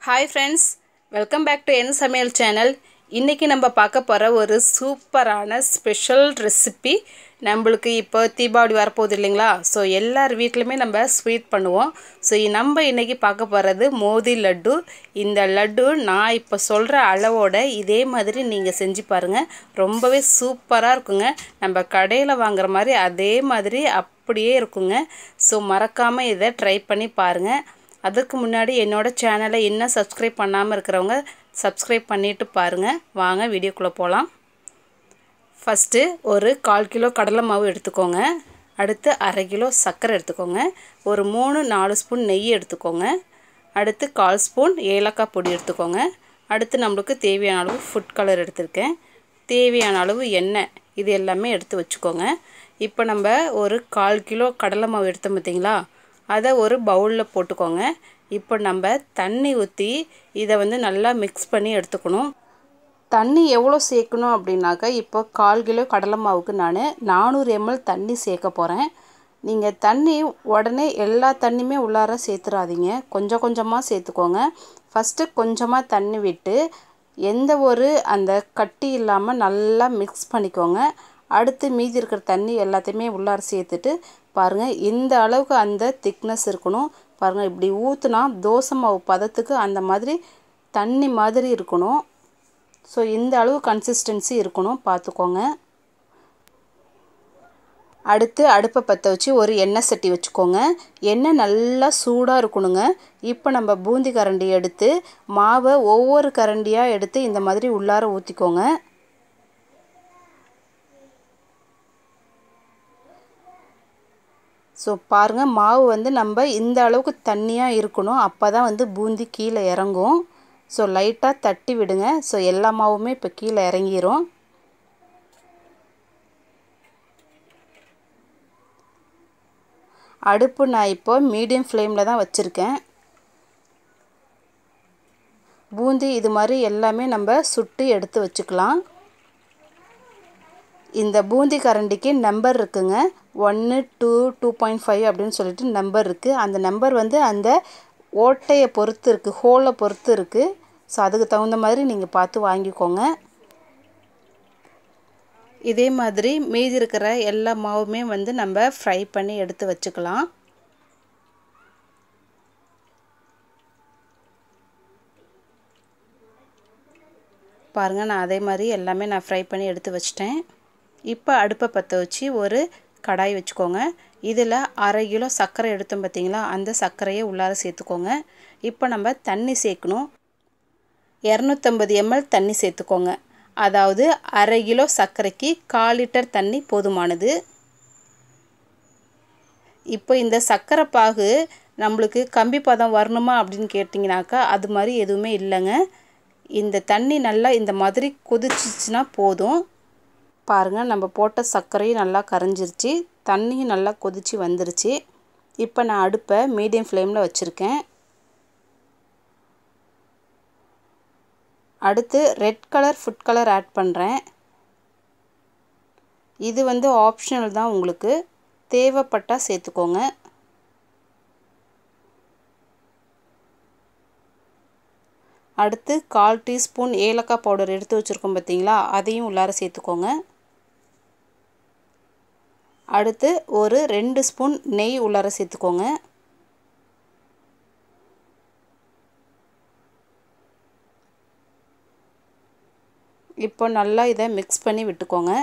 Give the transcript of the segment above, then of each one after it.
hi friends welcome back to என் சமையல் channel இன்றைக்கி நம்ம பார்க்க போகிற ஒரு சூப்பரான ஸ்பெஷல் ரெசிபி நம்மளுக்கு இப்போ தீபாவளி வரப்போகுது இல்லைங்களா ஸோ எல்லார் வீட்லையுமே நம்ம ஸ்வீட் பண்ணுவோம் ஸோ நம்ம இன்றைக்கி பார்க்க போகிறது மோதி லட்டு இந்த லட்டு நான் இப்போ சொல்கிற அளவோட இதே மாதிரி நீங்கள் செஞ்சு பாருங்கள் ரொம்பவே சூப்பராக இருக்குங்க நம்ம கடையில் வாங்குற மாதிரி அதே மாதிரி அப்படியே இருக்குங்க ஸோ மறக்காமல் இதை ட்ரை பண்ணி பாருங்கள் அதுக்கு முன்னாடி என்னோடய சேனலை இன்னும் சப்ஸ்கிரைப் பண்ணாமல் இருக்கிறவங்க சப்ஸ்கிரைப் பண்ணிவிட்டு பாருங்கள் வாங்க வீடியோக்குள்ளே போகலாம் ஃபஸ்ட்டு ஒரு கால் கிலோ கடலை மாவு எடுத்துக்கோங்க அடுத்து அரை கிலோ சர்க்கரை எடுத்துக்கோங்க ஒரு மூணு நாலு ஸ்பூன் நெய் எடுத்துக்கோங்க அடுத்து கால் ஸ்பூன் ஏலக்காய் பொடி எடுத்துக்கோங்க அடுத்து நம்மளுக்கு தேவையான அளவு ஃபுட் கலர் எடுத்திருக்கேன் தேவையான அளவு எண்ணெய் இது எல்லாமே எடுத்து வச்சுக்கோங்க இப்போ நம்ம ஒரு கால் கிலோ கடலை மாவு எடுத்தோம் பார்த்தீங்களா அதை ஒரு பவுலில் போட்டுக்கோங்க இப்போ நம்ம தண்ணி ஊற்றி இதை வந்து நல்லா மிக்ஸ் பண்ணி எடுத்துக்கணும் தண்ணி எவ்வளோ சேர்க்கணும் அப்படின்னாக்கா இப்போ கால் கிலோ கடலை மாவுக்கு நான் நானூறு எம்எல் தண்ணி சேர்க்க போகிறேன் நீங்கள் தண்ணி உடனே எல்லா தண்ணியுமே உள்ளார சேர்த்துறாதீங்க கொஞ்சம் கொஞ்சமாக சேர்த்துக்கோங்க ஃபஸ்ட்டு கொஞ்சமாக தண்ணி விட்டு எந்த ஒரு அந்த கட்டி இல்லாமல் நல்லா மிக்ஸ் பண்ணிக்கோங்க அடுத்து மீதி இருக்கிற தண்ணி எல்லாத்தையுமே உள்ளார சேர்த்துட்டு பாருங்கள் இந்த அளவுக்கு அந்த திக்னஸ் இருக்கணும் பாருங்கள் இப்படி ஊற்றுனா தோசை மாவு பதத்துக்கு அந்த மாதிரி தண்ணி மாதிரி இருக்கணும் ஸோ இந்த அளவு கன்சிஸ்டன்சி இருக்கணும் பார்த்துக்கோங்க அடுத்து அடுப்பை பற்ற வச்சு ஒரு எண்ணெய் சட்டி வச்சுக்கோங்க எண்ணெய் நல்லா சூடாக இருக்கணுங்க இப்போ நம்ம பூந்தி கரண்டி எடுத்து மாவை ஒவ்வொரு கரண்டியாக எடுத்து இந்த மாதிரி உள்ளார ஊற்றிக்கோங்க ஸோ பாருங்கள் மாவு வந்து நம்ம இந்த அளவுக்கு தண்ணியாக இருக்கணும் அப்போ தான் வந்து பூந்தி கீழே இறங்கும் ஸோ லைட்டாக தட்டி விடுங்க ஸோ எல்லா மாவுமே இப்போ கீழே இறங்கிரும் அடுப்பு நான் இப்போ மீடியம் ஃப்ளேமில் தான் வச்சுருக்கேன் பூந்தி இது மாதிரி எல்லாமே நம்ம சுட்டு எடுத்து வச்சுக்கலாம் இந்த பூந்தி கரண்டிக்கு நம்பர் இருக்குங்க ஒன்று டூ டூ பாயிண்ட் ஃபைவ் அப்படின்னு சொல்லிட்டு நம்பர் இருக்குது அந்த நம்பர் வந்து அந்த ஓட்டையை பொறுத்து இருக்குது ஹோலை பொறுத்து இருக்குது ஸோ அதுக்கு தகுந்த மாதிரி நீங்கள் பார்த்து வாங்கிக்கோங்க இதே மாதிரி மீதி இருக்கிற எல்லா மாவுமே வந்து நம்ம ஃப்ரை பண்ணி எடுத்து வச்சுக்கலாம் பாருங்கள் நான் அதே மாதிரி எல்லாமே நான் ஃப்ரை பண்ணி எடுத்து வச்சிட்டேன் இப்போ அடுப்பை பற்ற வச்சு ஒரு கடாய் வச்சுக்கோங்க இதில் அரை கிலோ சர்க்கரை எடுத்தோம் பார்த்தீங்களா அந்த சர்க்கரையை உள்ளார சேர்த்துக்கோங்க இப்போ நம்ம தண்ணி சேர்க்கணும் இரநூத்தம்பது எம்எல் தண்ணி சேர்த்துக்கோங்க அதாவது அரை கிலோ சர்க்கரைக்கு கால் லிட்டர் தண்ணி போதுமானது இப்போ இந்த சர்க்கரை பாகு நம்மளுக்கு கம்பி பதம் வரணுமா அப்படின்னு கேட்டிங்கனாக்கா அது மாதிரி எதுவுமே இல்லைங்க இந்த தண்ணி நல்லா இந்த மாதிரி கொதிச்சிச்சுன்னா போதும் பாருங்கள் நம்ம போட்ட சர்க்கரையும் நல்லா கரைஞ்சிருச்சு தண்ணியும் நல்லா கொதித்து வந்துருச்சு இப்போ நான் அடுப்பை மீடியம் ஃப்ளேமில் வச்சுருக்கேன் அடுத்து red colour food colour add பண்ணுறேன் இது வந்து ஆப்ஷனல் தான் உங்களுக்கு தேவைப்பட்டால் சேர்த்துக்கோங்க அடுத்து கால் டீஸ்பூன் ஏலக்காய் பவுடர் எடுத்து வச்சுருக்கோம் பார்த்தீங்களா அதையும் உள்ளார சேர்த்துக்கோங்க அடுத்து ஒரு ரெண்டு ஸ்பூன் நெய் உள்ளார சேர்த்துக்கோங்க இப்போ நல்லா இதை மிக்ஸ் பண்ணி விட்டுக்கோங்க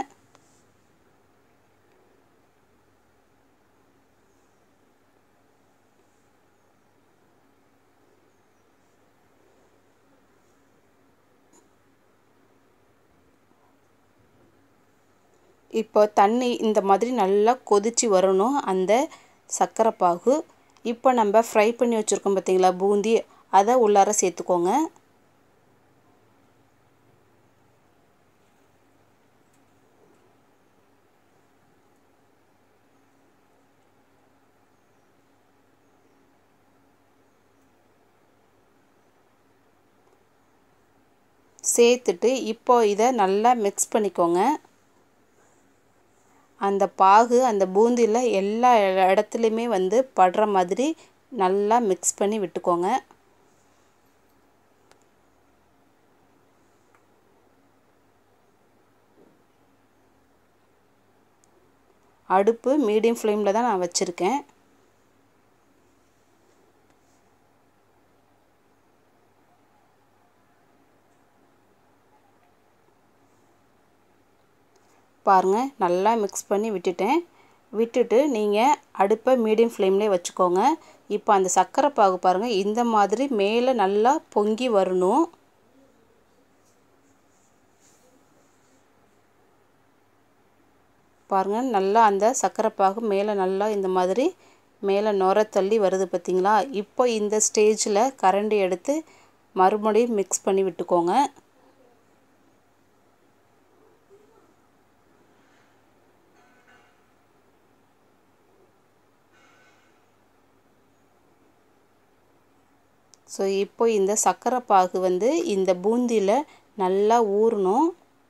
இப்போ தண்ணி இந்த மாதிரி நல்லா கொதித்து வரணும் அந்த சர்க்கரை பாகு இப்போ நம்ம ஃப்ரை பண்ணி வச்சுருக்கோம் பார்த்தீங்களா பூந்தி அதை உள்ளார சேர்த்துக்கோங்க சேர்த்துட்டு இப்போ இதை நல்லா மிக்ஸ் பண்ணிக்கோங்க அந்த பாகு அந்த பூந்தியில் எல்லா இடத்துலையுமே வந்து படுற மாதிரி நல்லா மிக்ஸ் பண்ணி விட்டுக்கோங்க அடுப்பு மீடியம் ஃப்ளேமில் தான் நான் வச்சுருக்கேன் பாருங்கள் நல்லா மிக்ஸ் பண்ணி விட்டுட்டேன் விட்டுட்டு நீங்கள் அடுப்பை மீடியம் ஃப்ளேம்லேயே வச்சுக்கோங்க இப்போ அந்த சர்க்கரை பாகு பாருங்கள் இந்த மாதிரி மேலே நல்லா பொங்கி வரணும் பாருங்கள் நல்லா அந்த சர்க்கரை பாகு மேலே நல்லா இந்த மாதிரி மேலே நுர தள்ளி வருது பார்த்திங்களா இப்போ இந்த ஸ்டேஜில் கரண்டி எடுத்து மறுபடியும் மிக்ஸ் பண்ணி விட்டுக்கோங்க ஸோ இப்போ இந்த சர்க்கரை பாகு வந்து இந்த பூந்தியில் நல்லா ஊறணும்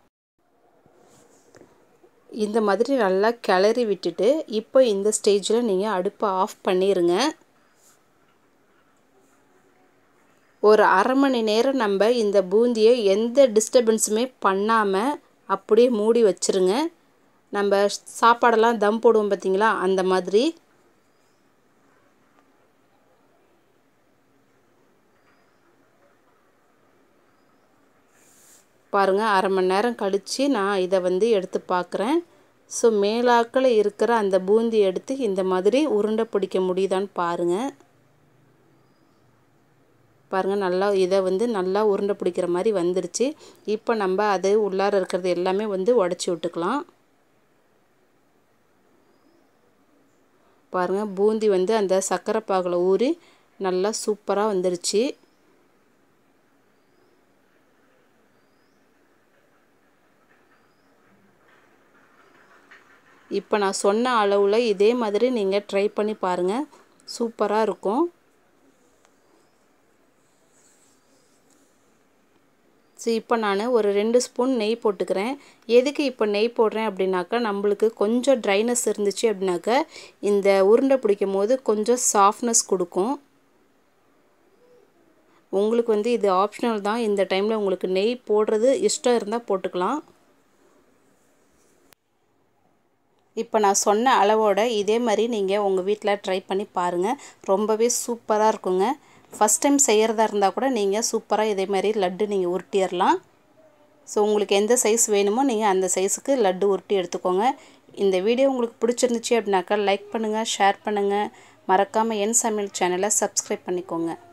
இந்த மாதிரி நல்லா கிளறி விட்டுட்டு இப்போ இந்த ஸ்டேஜில் நீங்கள் அடுப்பை ஆஃப் பண்ணிடுங்க ஒரு அரை மணி நேரம் நம்ம இந்த பூந்தியை எந்த டிஸ்டர்பன்ஸுமே பண்ணாமல் அப்படியே மூடி வச்சுருங்க நம்ம சாப்பாடெல்லாம் தம் போடுவோம் பார்த்திங்களா அந்த மாதிரி பாருங்கள் அரை மணி நேரம் கழித்து நான் இதை வந்து எடுத்து பார்க்குறேன் ஸோ மேலாக்கில் இருக்கிற அந்த பூந்தி எடுத்து இந்த மாதிரி உருண்டை பிடிக்க முடியுதான்னு பாருங்கள் பாருங்கள் நல்லா இதை வந்து நல்லா உருண்டை பிடிக்கிற மாதிரி வந்துருச்சு இப்போ நம்ம அது உள்ளார இருக்கிறது எல்லாமே வந்து உடச்சி விட்டுக்கலாம் பாருங்கள் பூந்தி வந்து அந்த சர்க்கரை பாகில் ஊறி நல்லா சூப்பராக வந்துருச்சு இப்போ நான் சொன்ன அளவில் இதே மாதிரி நீங்கள் ட்ரை பண்ணி பாருங்கள் சூப்பராக இருக்கும் ஸோ இப்போ நான் ஒரு ரெண்டு ஸ்பூன் நெய் போட்டுக்கிறேன் எதுக்கு இப்போ நெய் போடுறேன் அப்படின்னாக்கா நம்மளுக்கு கொஞ்சம் ட்ரைனஸ் இருந்துச்சு அப்படின்னாக்கா இந்த உருண்டை பிடிக்கும் போது கொஞ்சம் சாஃப்ட்னஸ் கொடுக்கும் உங்களுக்கு வந்து இது ஆப்ஷனல் தான் இந்த டைமில் உங்களுக்கு நெய் போடுறது இஷ்டம் இருந்தால் போட்டுக்கலாம் இப்போ நான் சொன்ன அளவோட இதே மாதிரி நீங்கள் உங்கள் வீட்டில் ட்ரை பண்ணி பாருங்கள் ரொம்பவே சூப்பராக இருக்குங்க ஃபஸ்ட் டைம் செய்கிறதா இருந்தால் கூட நீங்கள் சூப்பராக இதே மாதிரி லட்டு நீங்கள் உருட்டிடலாம் ஸோ உங்களுக்கு எந்த சைஸ் வேணுமோ நீங்கள் அந்த சைஸுக்கு லட்டு உருட்டி எடுத்துக்கோங்க இந்த வீடியோ உங்களுக்கு பிடிச்சிருந்துச்சி அப்படின்னாக்கா லைக் பண்ணுங்கள் ஷேர் பண்ணுங்கள் மறக்காமல் என் சமையல் சேனலை சப்ஸ்கிரைப் பண்ணிக்கோங்க